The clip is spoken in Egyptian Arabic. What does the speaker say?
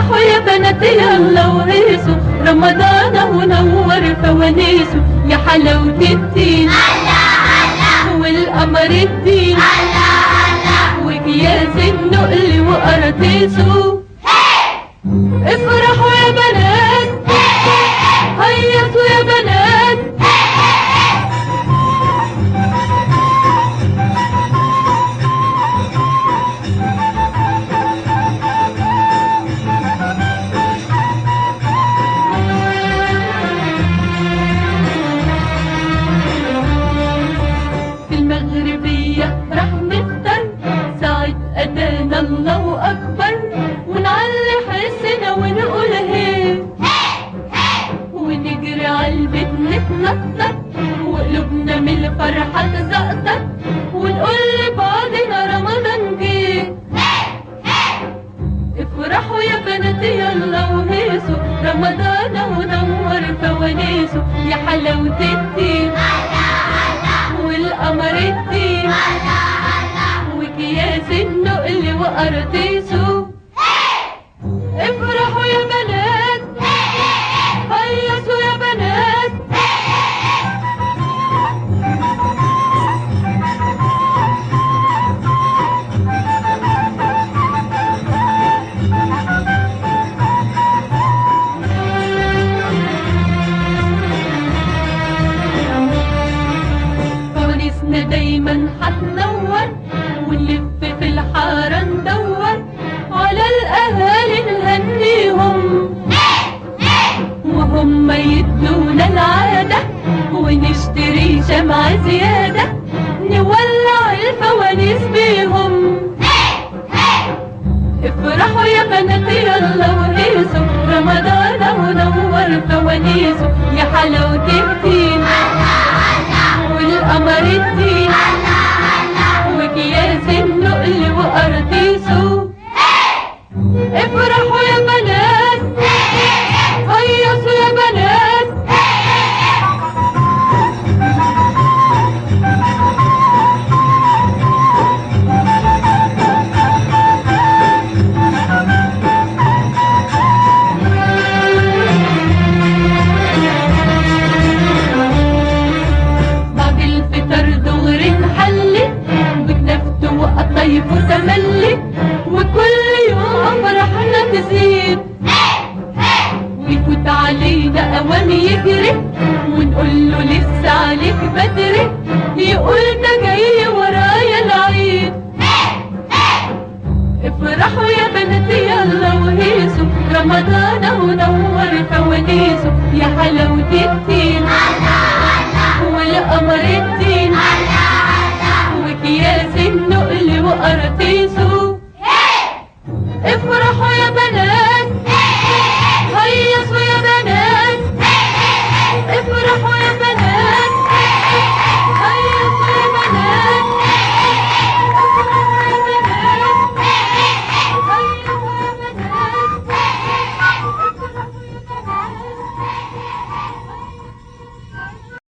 افرحوا يا بناتي يلا وهيصوا رمضان ونور فوانيسه يا حلاوة الدين والقمر الدين وكياس النقل وقراطيسه افرحوا يا بنات هيصوا يا بنات في المغربية راح نفطر ساعة أذان الله أكبر ونعلي حسنا ونقول هي ونجري عالبيت نتنطط وقلوبنا من الفرحة تزقطط ونقول لبعضنا رمضان جه افرحوا يا بناتي يلا وهيصوا رمضان ونور فوانيسه يا حلاوة الدين والقمر الدين وكياس النقل وقراطيسه افرحوا يا بنات هيصوا يا بنات فوانيسنا دايما هتنور ونلف في الحارة ندور على الأهالي نهنيهم وهم يدونا العادة ونشتري شمعة زيادة نولع الفوانيس بيهم افرحوا يا بناتي يلا وهيصوا رمضان ونور فوانيسه يا حلاوة الدين والقمر الدين وكياس النقل وقراطيسه افرحوا يا بنات هيصوا يا بنات بعد الفطر دغري نحلي بكنفت وقطيف وتملي وكل يوم فرحنا تزيد ويفوت علينا اوام يجري ونقول له لسه عليك بدري يقول ده جاي ورايا العيد افرحوا يا بناتي يلا وهيصوا رمضان